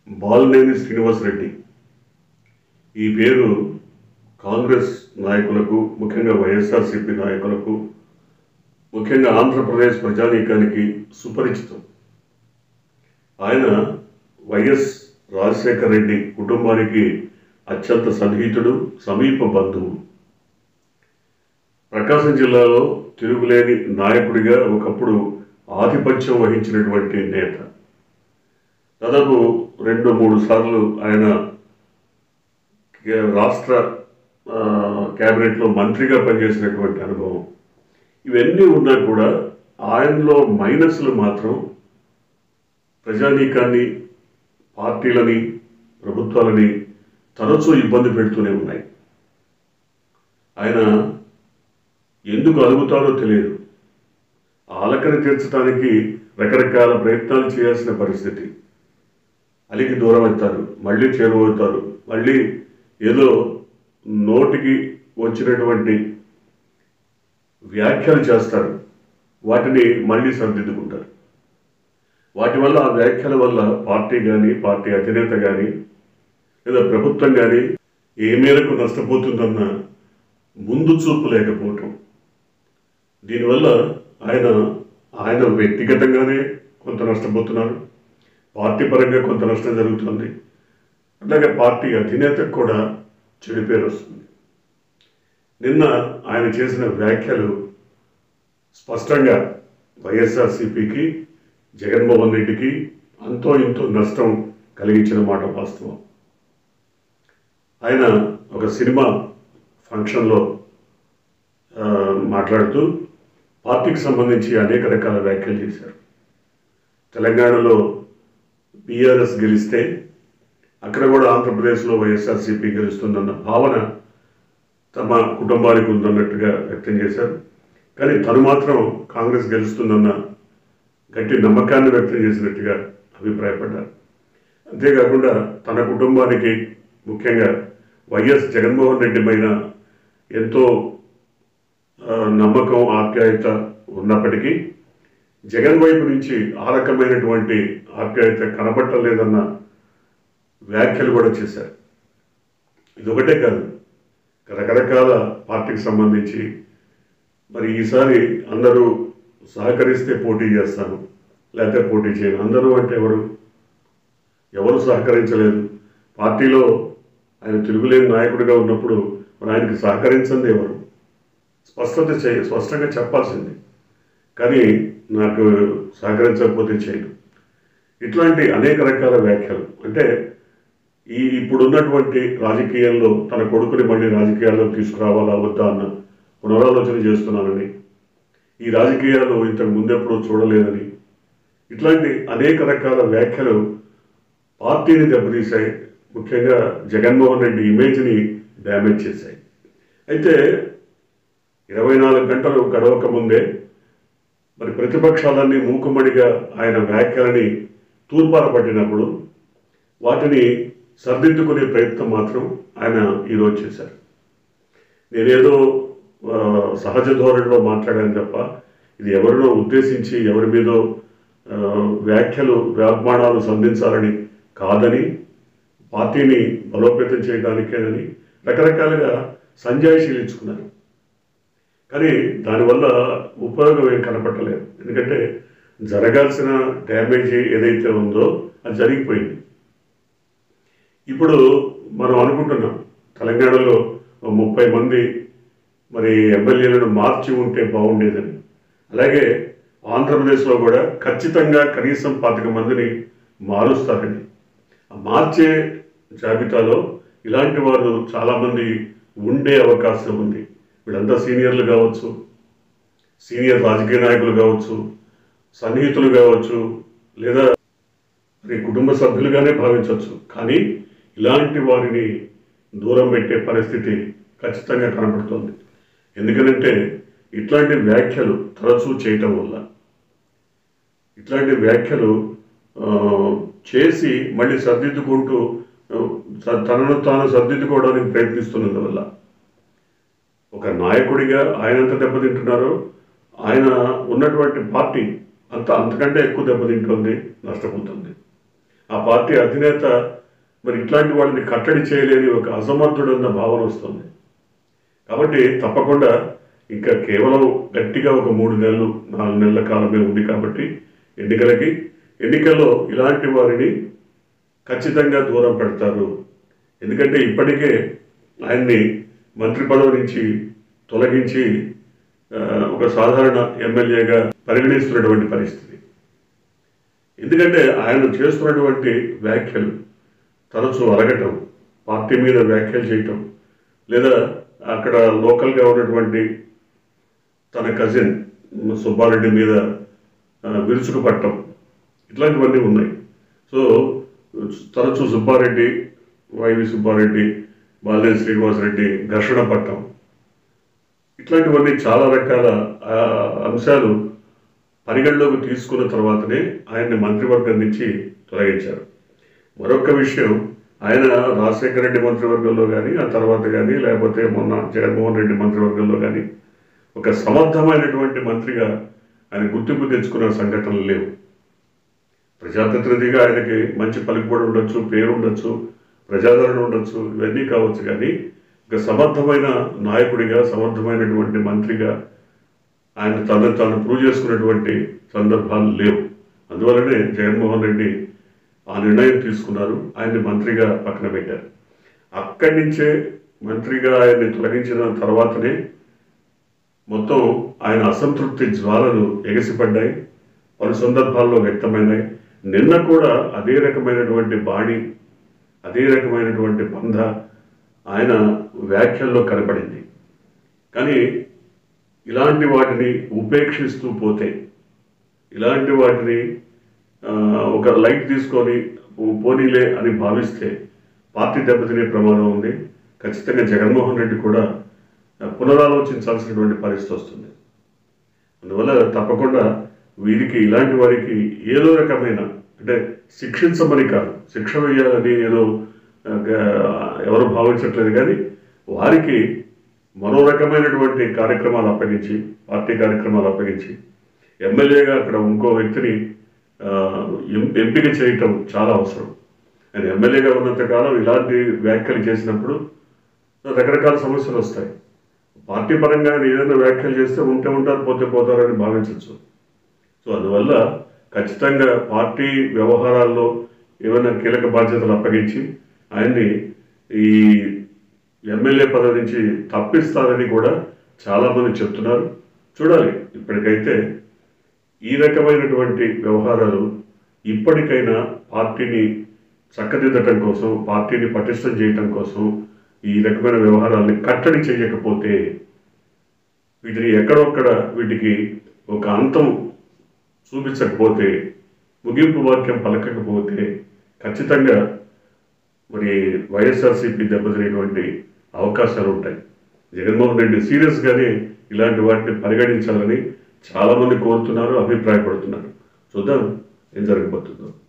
బాలినేని శ్రీనివాసరెడ్డి ఈ పేరు కాంగ్రెస్ నాయకులకు ముఖ్యంగా వైఎస్ఆర్సీపీ నాయకులకు ముఖ్యంగా ఆంధ్రప్రదేశ్ ప్రజానీకానికి సుపరిచితం ఆయన వైఎస్ రాజశేఖర రెడ్డి కుటుంబానికి అత్యంత సన్నిహితుడు సమీప బంధువు ప్రకాశం జిల్లాలో తిరుగులేని నాయకుడిగా ఒకప్పుడు ఆధిపత్యం వహించినటువంటి నేత దాదాపు రెండు మూడు సార్లు ఆయన కే- రాష్ట్ర ఆ, క్యాబినెట్లో మంత్రిగా పనిచేసినటువంటి అనుభవం ఇవన్నీ ఉన్నా కూడా ఆయనలో మైనస్లు మాత్రం ప్రజానీకాన్ని పార్టీలని ప్రభుత్వాలని తరచూ ఇబ్బంది పెడుతూనే ఉన్నాయి ఆయన ఎందుకు అలుగుతాడో తెలియదు ఆలకని తీర్చడానికి రకరకాల ప్రయత్నాలు చేయాల్సిన పరిస్థితి అలికి దూరం అవుతారు మళ్ళీ చేరువవుతారు మళ్ళీ ఏదో నోటికి వచ్చినటువంటి వ్యాఖ్యలు చేస్తారు వాటిని మళ్ళీ సరిదిద్దుకుంటారు వాటి వల్ల ఆ వ్యాఖ్యల వల్ల పార్టీ కానీ పార్టీ అధినేత కానీ లేదా ప్రభుత్వం కానీ ఏ మేరకు నష్టపోతుందన్న ముందు చూపు లేకపోవటం దీనివల్ల ఆయన ఆయన వ్యక్తిగతంగానే కొంత నష్టపోతున్నారు పార్టీ పరంగా కొంత నష్టం జరుగుతుంది అట్లాగే పార్టీ అధినేతకు కూడా చెడు పేరు వస్తుంది నిన్న ఆయన చేసిన వ్యాఖ్యలు స్పష్టంగా వైఎస్ఆర్సీపీకి జగన్మోహన్ రెడ్డికి అంతో ఇంతో నష్టం కలిగించిన మాట వాస్తవం ఆయన ఒక సినిమా ఫంక్షన్లో ఆ, మాట్లాడుతూ పార్టీకి సంబంధించి అనేక రకాల వ్యాఖ్యలు చేశారు తెలంగాణలో బీఆర్ఎస్ గెలిస్తే అక్కడ కూడా ఆంధ్రప్రదేశ్లో వైఎస్ఆర్సీపీ గెలుస్తుందన్న భావన తమ కుటుంబానికి ఉందన్నట్టుగా వ్యక్తం చేశారు కానీ తను మాత్రం కాంగ్రెస్ గెలుస్తుందన్న గట్టి నమ్మకాన్ని వ్యక్తం చేసినట్టుగా అభిప్రాయపడ్డారు అంతేకాకుండా తన కుటుంబానికి ముఖ్యంగా వైఎస్ జగన్మోహన్ రెడ్డి పైన ఎంతో ఆ, నమ్మకం ఆప్యాయత ఉన్నప్పటికీ జగన్ వైపు నుంచి ఆ రకమైనటువంటి ఆప్యాయత కనబట్టలేదన్న వ్యాఖ్యలు కూడా చేశారు ఇది ఒకటే కాదు రకరకాల పార్టీకి సంబంధించి మరి ఈసారి అందరూ సహకరిస్తే పోటీ చేస్తాను లేకపోతే పోటీ చేయను అందరూ అంటే ఎవరు ఎవరు సహకరించలేదు పార్టీలో ఆయన తిరుగులేని నాయకుడిగా ఉన్నప్పుడు మరి ఆయనకి సహకరించింది ఎవరు స్పష్టత చేయ స్పష్టంగా చెప్పాల్సింది కానీ నాకు సహకరించకపోతే చేయను ఇట్లాంటి అనేక రకాల వ్యాఖ్యలు అంటే ఈ ఇప్పుడున్నటువంటి రాజకీయాల్లో తన కొడుకుని మళ్ళీ రాజకీయాల్లో తీసుకురావాలా వద్దా అన్న పునరాలోచన చేస్తున్నానని ఈ రాజకీయాలు ఇంతకు ముందెప్పుడూ చూడలేదని ఇట్లాంటి అనేక రకాల వ్యాఖ్యలు పార్టీని దెబ్బతీశాయి ముఖ్యంగా జగన్మోహన్ రెడ్డి ఇమేజ్ని డ్యామేజ్ చేశాయి అయితే ఇరవై నాలుగు గంటలు గడవక ముందే మరి ప్రతిపక్షాలన్నీ మూకుమ్మడిగా ఆయన వ్యాఖ్యలని తూర్పార పట్టినప్పుడు వాటిని సర్దిద్దుకునే ప్రయత్నం మాత్రం ఆయన ఈరోజు చేశారు నేనేదో ఆ, సహజ ధోరణిలో మాట్లాడాను తప్ప ఇది ఎవరినో ఉద్దేశించి ఎవరి మీదో ఆ, వ్యాఖ్యలు వ్యాగ్మానాలు సంధించాలని కాదని పార్టీని బలోపేతం చేయడానికేనని రకరకాలుగా సంజాయిషీలు ఇచ్చుకున్నారు కానీ దానివల్ల ఉపయోగం ఏం కనపట్టలేదు ఎందుకంటే జరగాల్సిన డ్యామేజ్ ఏదైతే ఉందో అది జరిగిపోయింది ఇప్పుడు మనం అనుకుంటున్నాం తెలంగాణలో ఓ ముప్పై మంది మరి ఎమ్మెల్యేలను మార్చి ఉంటే బాగుండేదని అలాగే ఆంధ్రప్రదేశ్లో కూడా ఖచ్చితంగా కనీసం పాతిక మందిని మారుస్తారని ఆ మార్చే జాబితాలో ఇలాంటి వారు చాలామంది ఉండే అవకాశం ఉంది వీళ్ళంతా సీనియర్లు కావచ్చు సీనియర్ రాజకీయ నాయకులు కావచ్చు సన్నిహితులు కావచ్చు లేదా మరి కుటుంబ సభ్యులుగానే భావించవచ్చు కానీ ఇలాంటి వారిని దూరం పెట్టే పరిస్థితి ఖచ్చితంగా కనబడుతోంది ఎందుకనంటే ఇట్లాంటి వ్యాఖ్యలు తరచూ చేయటం వల్ల ఇట్లాంటి వ్యాఖ్యలు ఆ, చేసి మళ్ళీ సర్దిద్దుకుంటూ ఆ, త- తనను తాను సర్దిద్దుకోవడానికి ప్రయత్నిస్తున్నందు వల్ల ఒక నాయకుడిగా ఆయన ఎంత దెబ్బతింటున్నారో ఆయన ఉన్నటువంటి పార్టీ అంత అంతకంటే ఎక్కువ దెబ్బతింటుంది నష్టపోతుంది ఆ పార్టీ అధినేత మరి ఇట్లాంటి వాళ్ళని కట్టడి చేయలేని ఒక అసమర్థుడన్న భావన వస్తుంది కాబట్టి తప్పకుండా ఇంకా కేవలం గట్టిగా ఒక మూడు నెలలు నాలుగు నెలల కాలమే ఉంది కాబట్టి ఎన్నికలకి ఎన్నికల్లో ఇలాంటి వారిని ఖచ్చితంగా దూరం పెడతారు ఎందుకంటే ఇప్పటికే ఆయన్ని మంత్రి పదవి నుంచి తొలగించి ఆ, ఒక సాధారణ ఎమ్మెల్యేగా పరిగణిస్తున్నటువంటి పరిస్థితి ఎందుకంటే ఆయన చేస్తున్నటువంటి వ్యాఖ్యలు తరచూ అలగటం పార్టీ మీద వ్యాఖ్యలు చేయటం లేదా అక్కడ లోకల్గా ఉన్నటువంటి తన కజిన్ సుబ్బారెడ్డి మీద ఆ, విరుచుకుపట్టం ఇట్లాంటివన్నీ ఉన్నాయి సో తరచూ సుబ్బారెడ్డి వైవి సుబ్బారెడ్డి బాలినేని శ్రీనివాసరెడ్డి ఘర్షణ పట్టం ఇట్లాంటివన్నీ చాలా రకాల ఆ, అంశాలు పరిగణలోకి తీసుకున్న తర్వాతనే ఆయన్ని మంత్రివర్గం నుంచి తొలగించారు మరొక విషయం ఆయన రాజశేఖర రెడ్డి మంత్రివర్గంలో కానీ ఆ తర్వాత కానీ లేకపోతే మొన్న జగన్మోహన్ రెడ్డి మంత్రివర్గంలో కానీ ఒక సమర్థమైనటువంటి మంత్రిగా ఆయన గుర్తింపు తెచ్చుకున్న సంఘటనలు లేవు ప్రజాప్రతినిధిగా ఆయనకి మంచి పలుకుబడి ఉండొచ్చు పేరు ఉండొచ్చు ప్రజాదరణ ఉండొచ్చు ఇవన్నీ కావచ్చు కానీ ఒక సమర్థమైన నాయకుడిగా సమర్థమైనటువంటి మంత్రిగా ఆయన తను తాను ప్రూవ్ చేసుకున్నటువంటి సందర్భాలు లేవు అందువల్లనే జగన్మోహన్ రెడ్డి ఆ నిర్ణయం తీసుకున్నారు ఆయన్ని మంత్రిగా పక్కన పెట్టారు అక్కడి నుంచే మంత్రిగా ఆయన్ని తొలగించిన తర్వాతనే మొత్తం ఆయన అసంతృప్తి జ్వాలలు ఎగసిపడ్డాయి పలు సందర్భాల్లో వ్యక్తమైనాయి నిన్న కూడా అదే రకమైనటువంటి బాణి అదే రకమైనటువంటి బంధ ఆయన వ్యాఖ్యల్లో కనపడింది కానీ ఇలాంటి వాటిని ఉపేక్షిస్తూ పోతే ఇలాంటి వాటిని ఆ, ఒక లైట్ తీసుకొని ఓ పోనీలే అని భావిస్తే పార్టీ దెబ్బతినే ప్రమాదం ఉంది ఖచ్చితంగా జగన్మోహన్ రెడ్డి కూడా ఆ, పునరాలోచించాల్సినటువంటి పరిస్థితి వస్తుంది అందువల్ల తప్పకుండా వీరికి ఇలాంటి వారికి ఏదో రకమైన అంటే శిక్షించమని కాదు శిక్ష వేయాలని ఏదో ఆ, గ- ఎవరు భావించట్లేదు కానీ వారికి మరో రకమైనటువంటి కార్యక్రమాలు అప్పగించి పార్టీ కార్యక్రమాలు అప్పగించి ఎమ్మెల్యేగా అక్కడ ఇంకో వ్యక్తిని ఆ, ఎం- ఎంపిక చేయటం చాలా అవసరం ఆయన ఎమ్మెల్యేగా ఉన్నంత కాలం ఇలాంటి వ్యాఖ్యలు చేసినప్పుడు రకరకాల సమస్యలు వస్తాయి పార్టీ పరంగా ఆయన ఏదైనా వ్యాఖ్యలు చేస్తే ఉంటే ఉంటారు పోతే పోతారని భావించవచ్చు సో అందువల్ల ఖచ్చితంగా పార్టీ వ్యవహారాల్లో ఏమైనా కీలక బాధ్యతలు అప్పగించి ఆయన్ని ఈ ఎమ్మెల్యే పదవి నుంచి తప్పిస్తారని కూడా చాలామంది చెప్తున్నారు చూడాలి ఇప్పటికైతే ఈ రకమైనటువంటి వ్యవహారాలు ఇప్పటికైనా పార్టీని చక్కదిద్దటం కోసం పార్టీని పటిష్టం చేయటం కోసం ఈ రకమైన వ్యవహారాల్ని కట్టడి చేయకపోతే వీటిని ఎక్కడొక్కడ వీటికి ఒక అంతం చూపించకపోతే ముగింపు వాక్యం పలకకపోతే ఖచ్చితంగా మరి వైఎస్ఆర్సీపీ దెబ్బతినేటువంటి అవకాశాలు ఉంటాయి జగన్మోహన్ రెడ్డి సీరియస్గానే ఇలాంటి వాటిని పరిగణించాలని చాలామంది కోరుతున్నారు అభిప్రాయపడుతున్నారు చూద్దాం ఏం జరగబోతుందో